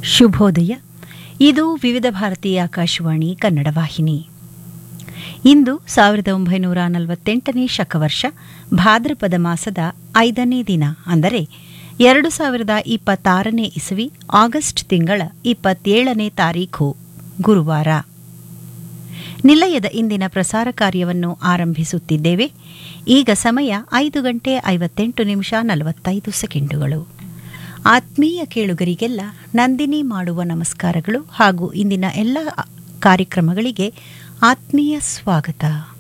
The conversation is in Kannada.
ಶುಭೋದಯ ಇದು ವಿವಿಧ ಭಾರತೀಯ ಆಕಾಶವಾಣಿ ಕನ್ನಡ ವಾಹಿನಿ ಇಂದು ಸಾವಿರದ ಒಂಬೈನೂರ ನಲವತ್ತೆಂಟನೇ ಶಕವರ್ಷ ಭಾದ್ರಪದ ಮಾಸದ ಐದನೇ ದಿನ ಅಂದರೆ ಎರಡು ಸಾವಿರದ ಇಪ್ಪತ್ತಾರನೇ ಇಸವಿ ಆಗಸ್ಟ್ ತಿಂಗಳ ಇಪ್ಪತ್ತೇಳನೇ ತಾರೀಖು ಗುರುವಾರ ನಿಲಯದ ಇಂದಿನ ಪ್ರಸಾರ ಕಾರ್ಯವನ್ನು ಆರಂಭಿಸುತ್ತಿದ್ದೇವೆ ಈಗ ಸಮಯ ಐದು ಗಂಟೆ ಐವತ್ತೆಂಟು ನಿಮಿಷ ನಲವತ್ತೈದು ಸೆಕೆಂಡುಗಳು ಆತ್ಮೀಯ ಕೇಳುಗರಿಗೆಲ್ಲ ನಂದಿನಿ ಮಾಡುವ ನಮಸ್ಕಾರಗಳು ಹಾಗೂ ಇಂದಿನ ಎಲ್ಲ ಕಾರ್ಯಕ್ರಮಗಳಿಗೆ ಆತ್ಮೀಯ ಸ್ವಾಗತ